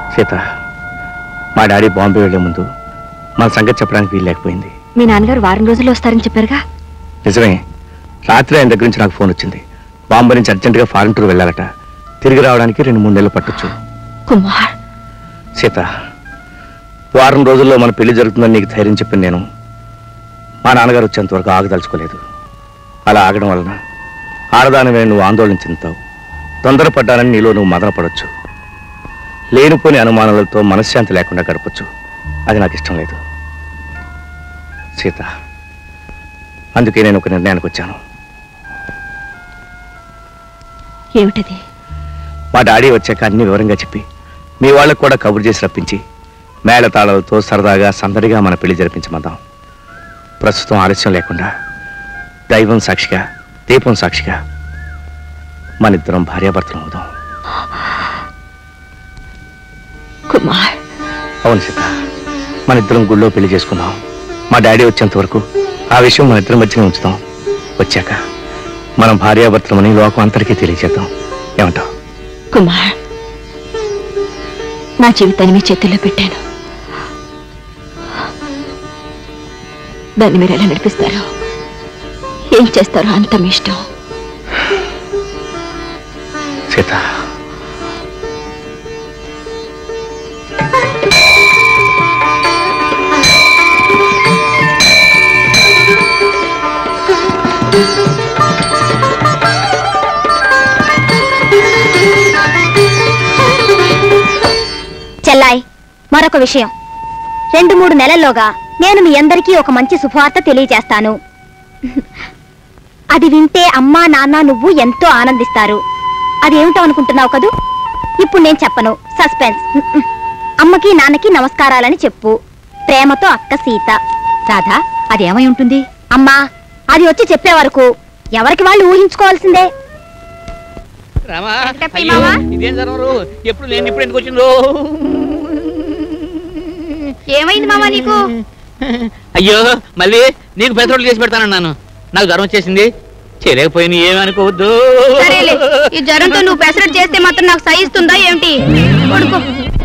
సీత మా డాడీ బాంబే వెళ్లే ముందు మన సంగతి చెప్పడానికి వీలు లేకపోయింది మీ నాన్నగారు వారం రోజుల్లో వస్తారని చెప్పారుగా నిజమే రాత్రి ఆయన దగ్గర నుంచి నాకు ఫోన్ వచ్చింది బాంబే నుంచి అర్జెంటుగా ఫారెన్ టూర్ వెళ్ళాలట తిరిగి రావడానికి రెండు మూడు నెలలు పట్టొచ్చు కుమార్ సీత వారం రోజుల్లో మన పెళ్లి జరుగుతుందని నీకు ధైర్యం చెప్పిన నేను మా నాన్నగారు వచ్చేంత వరకు ఆగదలుచుకోలేదు అలా ఆగడం వలన ఆడదానివే నువ్వు ఆందోళన చెందుతావు తొందరపడ్డానని నీలో నువ్వు మదనపడవచ్చు లేనిపోని అనుమానాలతో మనశ్శాంతి లేకుండా గడపచ్చు అది నాకు ఇష్టం లేదు సీత అందుకే నేను ఒక నిర్ణయానికి వచ్చాను ఏమిటది మా డాడీ వచ్చాక అన్ని వివరంగా చెప్పి మీ వాళ్ళకు కూడా కబురు చేసి రప్పించి మేళతాళాలతో సరదాగా సందడిగా మన పెళ్లి జరిపించమందాం ప్రస్తుతం ఆలస్యం లేకుండా దైవం సాక్షిగా దీపం సాక్షిగా మన ఇద్దరం భార్యాభర్తలు అవుదాం కుమార్ అవును సీత మన ఇద్దరం గుళ్ళో పెళ్లి చేసుకుందాం మా డాడీ వచ్చేంత వరకు ఆ విషయం మన ఇద్దరి మధ్యనే ఉంచుదాం వచ్చాక మనం భార్యాభర్తలమని లోకం అంతరికీ తెలియజేద్దాం ఏమంటావు కుమార్ నా జీవితాన్ని మీ చేతుల్లో పెట్టాను దాన్ని మీరు ఎలా నడిపిస్తారో ఏం చేస్తారో అంత మీ ఇష్టం సీత చెల్లాయ్ మరొక విషయం రెండు మూడు నెలల్లోగా నేను మీ అందరికీ ఒక మంచి శుభవార్త తెలియజేస్తాను అది వింటే అమ్మా నాన్న నువ్వు ఎంతో ఆనందిస్తారు అదేమిటో అనుకుంటున్నావు కదూ ఇప్పుడు నేను చెప్పను సస్పెన్స్ అమ్మకి నాన్నకి నమస్కారాలని చెప్పు ప్రేమతో అక్క సీత రాధా అదేమై ఉంటుంది అమ్మా అది వచ్చి చెప్పే వరకు ఎవరికి వాళ్ళు ఊహించుకోవాల్సిందే రామా వెంకటప్పయ్య అయ్యో, మావా? ఇదేం జరగరు ఎప్పుడు నేను ఇప్పుడు ఎందుకు వచ్చిందో ఏమైంది మామా నీకు అయ్యో మళ్ళీ నీకు పెట్రోల్ చేసి పెడతానన్నాను నాకు జ్వరం వచ్చేసింది చేయలేకపోయిన ఏమీ అనుకోవద్దు సరేలే ఈ జ్వరంతో నువ్వు పెసరట్ చేస్తే మాత్రం నాకు సహిస్తుందా ఏమిటి కొడుకు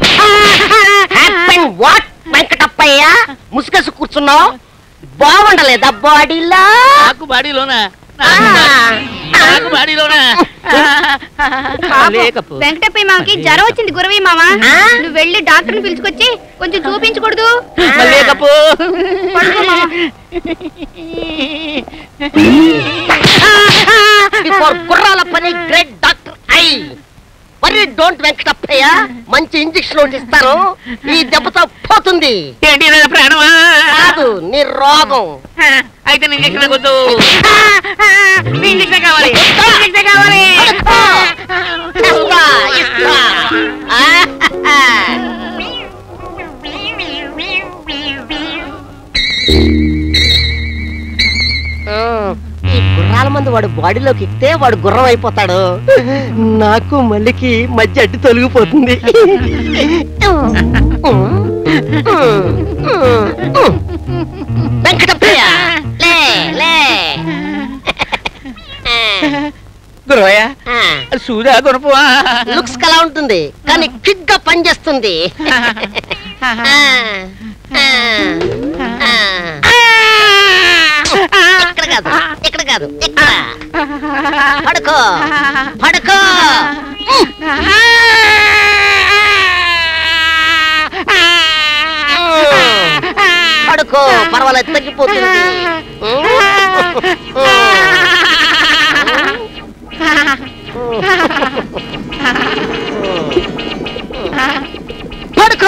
వాట్ వెంకటప్పయ్య ముసుగేసి కూర్చున్నావు బాగుండలేదా బాడీలా నాకు బాడీలోనా నాకు బాడీలోనా లేకపో వెంకటప్పయ్య మామకి జ్వరం వచ్చింది గురవి మామ నువ్వు వెళ్ళి డాక్టర్ని పిలుచుకొచ్చి కొంచెం చూపించకూడదు లేకపో పడుకో మామ. బిఫోర్ గుర్రాల పని great doctor I worry don't Venkatappayya మంచి ఇంజెక్షన్ ఒకటి ఇస్తాను ఈ దెబ్బతో పోతుంది ఏంటి నా ప్రాణమా కాదు నీ రోగం అయితే నేను ఇంజక్షన్ వద్దు నీ ఇంజక్షన్ కావాలి ఇంజక్షన్ కావాలి పడుకో. ఇస్తా, ఇస్తా. ఆహాహా. ఆ, ఈ గుర్రాల మంది వాడు బాడీలోకి ఎక్కితే వాడు గుర్రం అయిపోతాడు నాకు మళ్ళీకి మధ్య అడ్డు తొలగిపోతుంది వెంకటప్పయ్య లే లే గురవయ్య ఆ, సూదా కొనుపువా లుక్స్ కలా ఉంటుంది కానీ క్విక్ గా పనిచేస్తుంది ఆ, ఆ, ఆ. ఇక్కడ కాదు ఇక్కడ కాదు ఇక్కడ పడుకో పడుకో పడుకో పర్వాలేదు తగ్గిపోతుంది పడుకో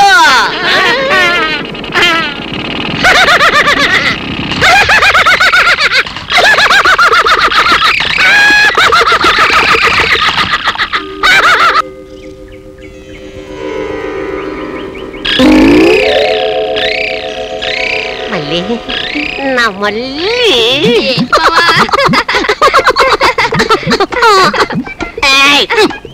మళ్ళీ నా మళ్ళీ ఏయ్,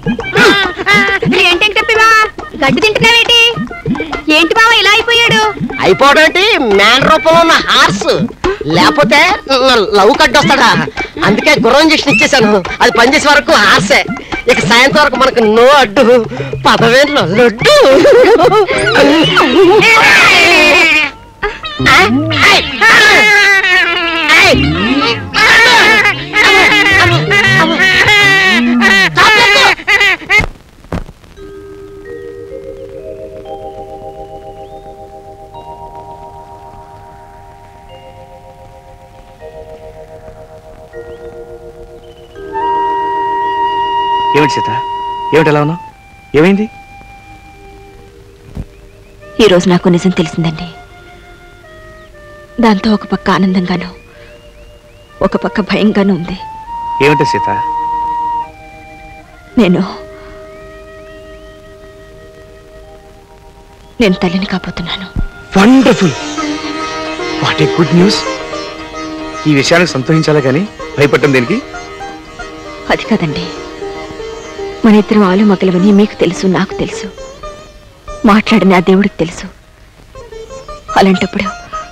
ఏంటి వెంకటప్పయ్య మామ గడ్డి తింటున్నావేంటి ఏంటి మామ ఇలా అయిపోయాడు అయిపోవడం ఏంటి మ్యాన్ రూపంలో ఉన్న హార్స్ లేకపోతే లవ్ కడ్డొస్తాడా అందుకే గుర్రం ఇంజక్షన్ ఇచ్చేసాను అది పనిచేసే వరకు హార్సే ఇక సాయంత్రం వరకు మనకు నో అడ్డు పదవేళ్ళు లడ్డు ఏమిటి సీత ఏమిటి ఎలా ఉన్నావు ఏమైంది ఈ రోజు నాకు నిజం తెలిసిందండి దాంతో ఒక పక్క ఆనందంగాను ఒక పక్క భయంగాను ఉంది ఏమిటి సీత నేను నేను తల్లిని కాబోతున్నాను wonderful what a good news ఈ విషయానికి సంతోషించాలా కానీ భయపడటం దేనికి అది కాదండి మన ఇద్దరం ఆలు మగలవని మీకు తెలుసు నాకు తెలుసు మాట్లాడిన ఆ దేవుడికి తెలుసు అలాంటప్పుడు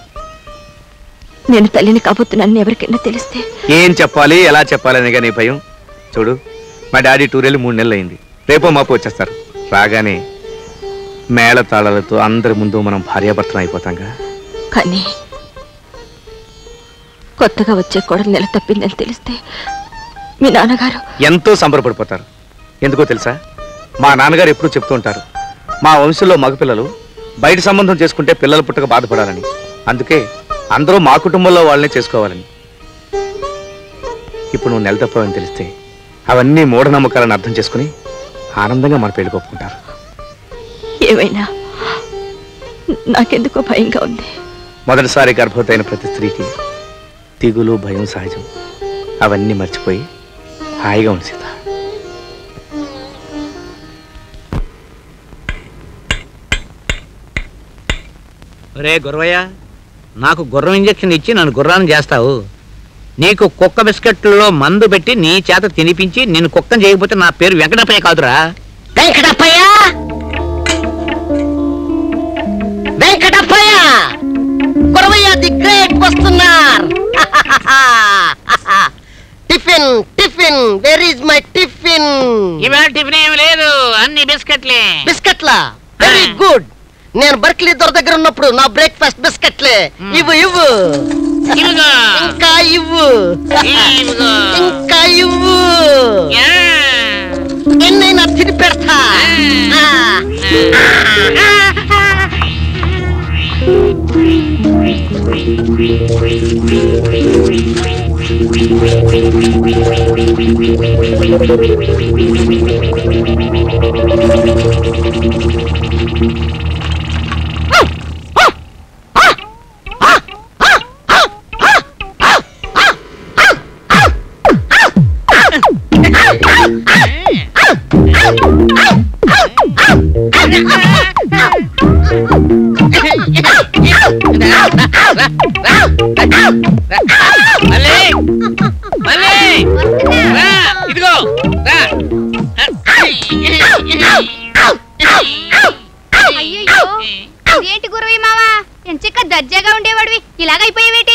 నేను తల్లిని కాబోతున్నానని ఎవరికైనా తెలిస్తే ఏం చెప్పాలి ఎలా చెప్పాలి అని కానీ భయం చూడు మా డాడీ టూర్ వెళ్ళి మూడు నెలలు అయింది రేపో మాపు వచ్చేస్తారు రాగానే మేళ తాళాలతో అందరి ముందు మనం భార్యాభర్తలం అయిపోతాంగా కానీ కొత్తగా వచ్చే కోడలు నెల తప్పిందని తెలిస్తే మీ నాన్నగారు ఎంతో సంబరపడిపోతారు ఎందుకో తెలుసా మా నాన్నగారు ఎప్పుడూ చెప్తూ ఉంటారు మా వంశంలో మగపిల్లలు బయట సంబంధం చేసుకుంటే పిల్లలు పుట్టక బాధపడాలని అందుకే అందరూ మా కుటుంబంలో వాళ్ళనే చేసుకోవాలని ఇప్పుడు నువ్వు నెల తప్పవని తెలిస్తే అవన్నీ మూఢనమ్మకాలను అర్థం చేసుకుని ఆనందంగా మన పెళ్లి ఒప్పుకుంటారు ఏమైనా నాకెందుకో భయంగా ఉంది మొదటిసారి గర్భవతి అయిన ప్రతి స్త్రీకి దిగులు భయం సహజం అవన్నీ మర్చిపోయి హాయిగా ఉంది సీత రే గుర్రయ్య నాకు గుర్రం ఇంజెక్షన్ ఇచ్చి నన్ను గుర్రాన్ని చేస్తావు నీకు కుక్క బిస్కెట్లలో మందు పెట్టి నీ చేత తినిపించి నేను కుక్కని చేయకపోతే నా పేరు వెంకటప్పయ్య కాదురా వెంకటప్పయ్య వెంకటప్పయ్య కురవయ్య ది గ్రేట్ వస్తున్నారు tiffin tiffin where is my tiffin ఇవాళ టిఫిన్ ఏమి లేదు అన్ని బిస్కెట్లే బిస్కెట్లా వెరీ గుడ్ నేను బర్క్లీ దొర దగ్గర ఉన్నప్పుడు నా బ్రేక్ఫాస్ట్ బిస్కెట్లే ఇవ్వు ఇవ్వు ఇదిగో. ఇంకా ఇవ్వు ఇదిగో. ఇంకా ఇవ్వు యా. ఎన్నైనా తిని పెడతా ఆ. మళ్ళీ మళ్ళీ రా, ఇదిగో రా. అయ్యయ్యో ఇదేంటి గురవి మావా ఎంచక్క దర్జాగా ఉండేవాడివి ఇలాగైపోయావేటి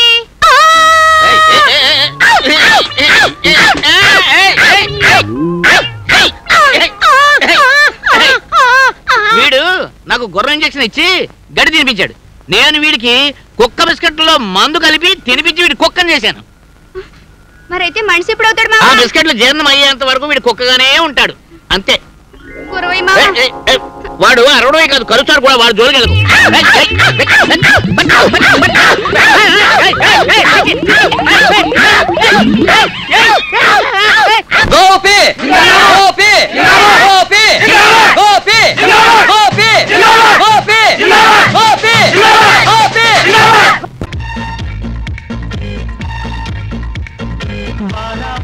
వీడు నాకు గుర్రం ఇంజెక్షన్ ఇచ్చి గడి తినిపించాడు నేను వీడికి కుక్క బిస్కెట్లలో మందు కలిపి తినిపించి వీడి కుక్కని చేశాను మరైతే మనిషి ఎప్పుడు అవుతాడు ఆ మావా బిస్కెట్లు జీర్ణం అయ్యేంత వరకు వీడు కుక్కగానే ఉంటాడు అంతే గురవి ఏయ్, మావా ఏయ్, ఏయ్, వాడు అరవడమే కాదు కలుస్తారు కూడా వాడు జోలికెళ్ళకు ఏయ్, ఏయ్, గోపి గోపి గోపి గోపి గోపి గోపి గోపి గోపి